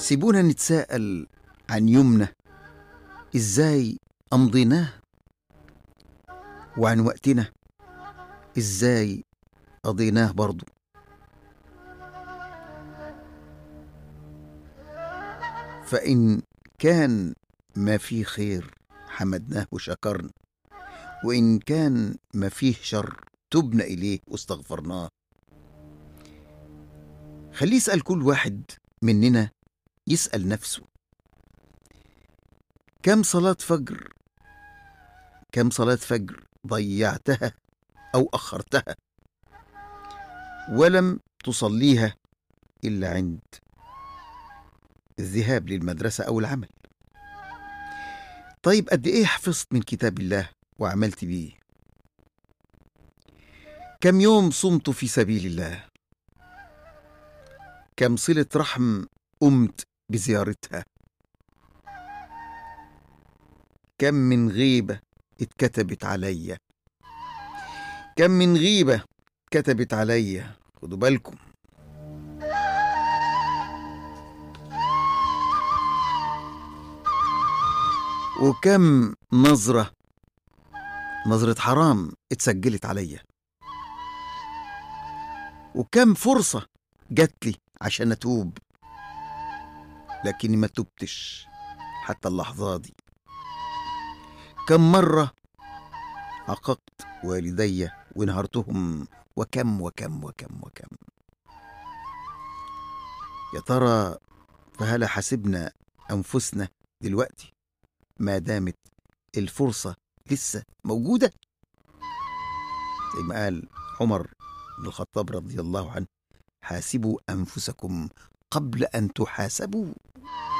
سيبونا نتساءل عن يومنا ازاي امضيناه وعن وقتنا ازاي قضيناه برضه فان كان ما فيه خير حمدناه وشكرنا وان كان ما فيه شر تبنا اليه واستغفرناه خليه يسال كل واحد مننا يسال نفسه كم صلاه فجر كم صلاه فجر ضيعتها او اخرتها ولم تصليها الا عند الذهاب للمدرسه او العمل طيب قد ايه حفظت من كتاب الله وعملت بيه كم يوم صمت في سبيل الله كم صله رحم قمت بزيارتها كم من غيبه اتكتبت عليا كم من غيبه كتبت عليا خدوا بالكم وكم نظرة نظرة حرام اتسجلت عليا وكم فرصة جات لي عشان أتوب لكني ما تبتش حتى اللحظة دي كم مرة عققت والدي ونهرتهم وكم وكم وكم وكم يا ترى فهل حسبنا أنفسنا دلوقتي ما دامت الفرصة لسه موجودة زي ما قال عمر بن الخطاب رضي الله عنه حاسبوا أنفسكم قبل أن تحاسبوا